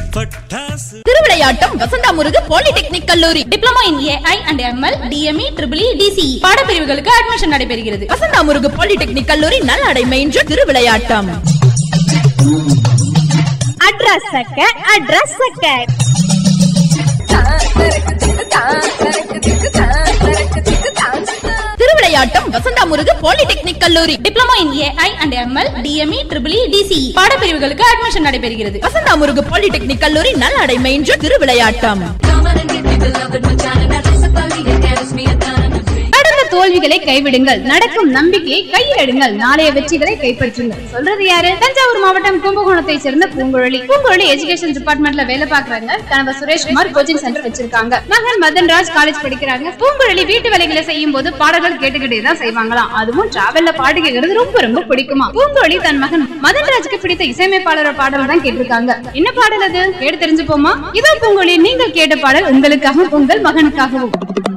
பட்டாசு திருவிளையாட்டம் வசந்தா முருகு பாலிடெக்னிக் கல்லூரி diploma in AI and ML DME triple DC பாடப்பிரிவுகளுக்கு அட்மிஷன் நடைபெறுகிறது வசந்தா முருகு பாலிடெக்னிக் கல்லூரி நல்லடை மெயின் திருவிளையாட்டம் அட்ரஸ் சக்க அட்ரஸ் சக்க திருவிளையாட்டம் வசந்தா முருகு பாலிடெக்னிக் கல்லூரி diploma in AI and ML DME triple DC பாடப்பிரிவுகளுக்கு அட்மிஷன் நடைபெறுகிறது வசந்தா முருகு பாலிடெக்னிக் கல்லூரி நல்லடை மெயின் திருவிளையாட்டம் கடந்த தோல்விகளை கைவிடுங்கள் நடக்கும் நம்பிக்கையை கையில் எடுங்கள் நாளைய வெற்றிகளை கைப்பற்றுங்கள் சொல்றது யாரு தஞ்சாவூர் மாவட்டம் கும்பகோணத்தை சேர்ந்த பூங்குழலி பூங்குழலி எஜுகேஷன் டிபார்ட்மெண்ட்ல வேலை பாக்குறாங்க கணவர் சுரேஷ்குமார் கோச்சிங் சென்டர் வச்சிருக்காங்க மகன் மதன் ராஜ் காலேஜ் படிக்கிறாங்க பூங்குழலி வீட்டு வேலைகளை செய்யும் போது பாடல்கள் கேட்டுக்கிட்டே தான் செய்வாங்களாம் அதுவும் டிராவல்ல பாட்டு கேட்கறது ரொம்ப ரொம்ப பிடிக்குமா பூங்குழலி தன் மகன் மதன் ராஜுக்கு பிடித்த இசையமைப்பாளரோட பாடல் தான் கேட்டிருக்காங்க என்ன பாடல் அது கேட்டு தெரிஞ்சுப்போமா இதோ பூங்குழலி நீங்கள் கேட்ட பாடல் உங்களுக்காகவும் உங்கள் மகனுக்காகவும்